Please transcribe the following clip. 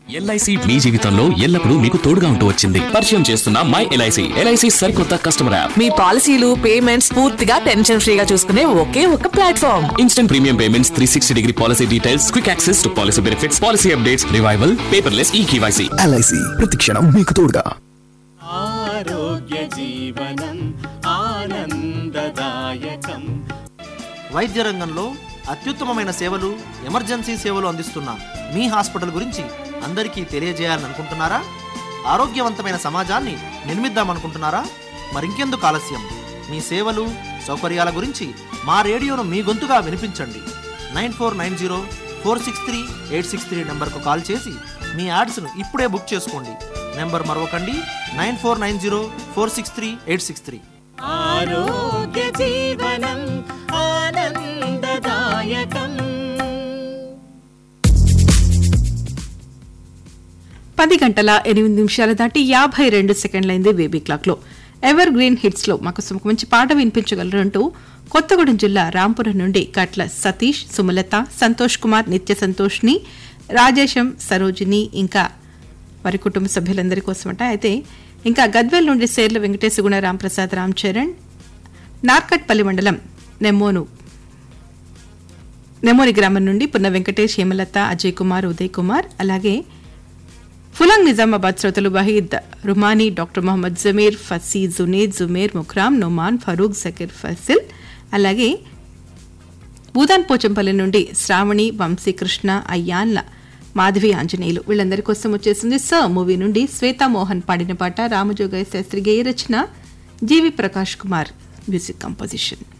LIC మీ జీవితంలో ఎల్లప్పుడూ మీకు తోడుగా ఉంటూ వచ్చింది పరిచయం చేస్తున్న మై ఎల్ఐసి ఎల్ఐసి సరికొత్త కస్టమర్ యాప్ మీ పాలసీలు పేమెంట్స్ పూర్తిగా టెన్షన్ ఫ్రీగా చూసుకునే ఒకే ఒక platform instant premium payments three sixty degree policy details quick access to policy benefits policy updates revival paperless e KYC LIC ప్రతిక్షణం మీకు తోడుగా ఆరోగ్య జీవనం ఆనందదాయకం వైద్య రంగంలో అత్యుత్తమమైన సేవలు ఎమర్జెన్సీ సేవలు అందిస్తున్న మీ హాస్పిటల్ గురించి అందరికీ తెలియజేయాలని అనుకుంటున్నారా ఆరోగ్యవంతమైన సమాజాన్ని నిర్మిద్దామనుకుంటున్నారా మరింకెందుకు ఆలస్యం మీ సేవలు సౌకర్యాల గురించి మా రేడియోను మీ గొంతుగా వినిపించండి nine four nine zero four six three eight six three నెంబర్కు కాల్ చేసి మీ యాడ్స్ను ఇప్పుడే బుక్ చేసుకోండి నెంబర్ మరొకండి nine four nine zero four six three eight six three ఆరోగ్య జీవనం ఆనందదాయకం పది గంటల ఎనిమిది నిమిషాలు దాటి యాభై రెండు సెకండ్లైంది బేబీ క్లాక్లో ఎవర్ గ్రీన్ హిట్స్లో మాకు ఒక మంచి పాట వినిపించగలరు అంటూ కొత్తగూడెం జిల్లా రాంపురం నుండి కట్ల సతీష్ సుమలత సంతోష్ కుమార్ నిత్య సంతోష్ని రాజేశం సరోజిని ఇంకా వారి కుటుంబ సభ్యులందరి కోసమట అయితే ఇంకా గద్వేల్ నుండి సేర్ల వెంకటేశ గుణ రాంప్రసాద్ రామ్ చరణ్ నార్కట్పల్లి మండలం నెమ్మోను నెమ్మోని గ్రామం నుండి పున్న వెంకటేష్ హేమలత అజయ్ కుమార్ ఉదయ్ కుమార్ అలాగే ఫులాంగ్ నిజామాబాద్ శ్రోతలు వహీద్ రుమానీ డాక్టర్ మొహమ్మద్ జమీర్ ఫసీ జునేద్ జుమేర్ ముఖ్రామ్ నొమాన్ ఫరూక్ జకీర్ ఫసిల్ అలాగే భూదాన్ పోచంపల్లి నుండి శ్రావణి వంశీకృష్ణ అయ్యాన్ల మాధవి ఆంజనేయులు వీళ్ళందరి కోసం వచ్చేసింది స మూవీ నుండి శ్వేతా మోహన్ పాడిన పాట రామజోగయ్య శాస్త్రి గేయ రచన G V Prakash Kumar music composition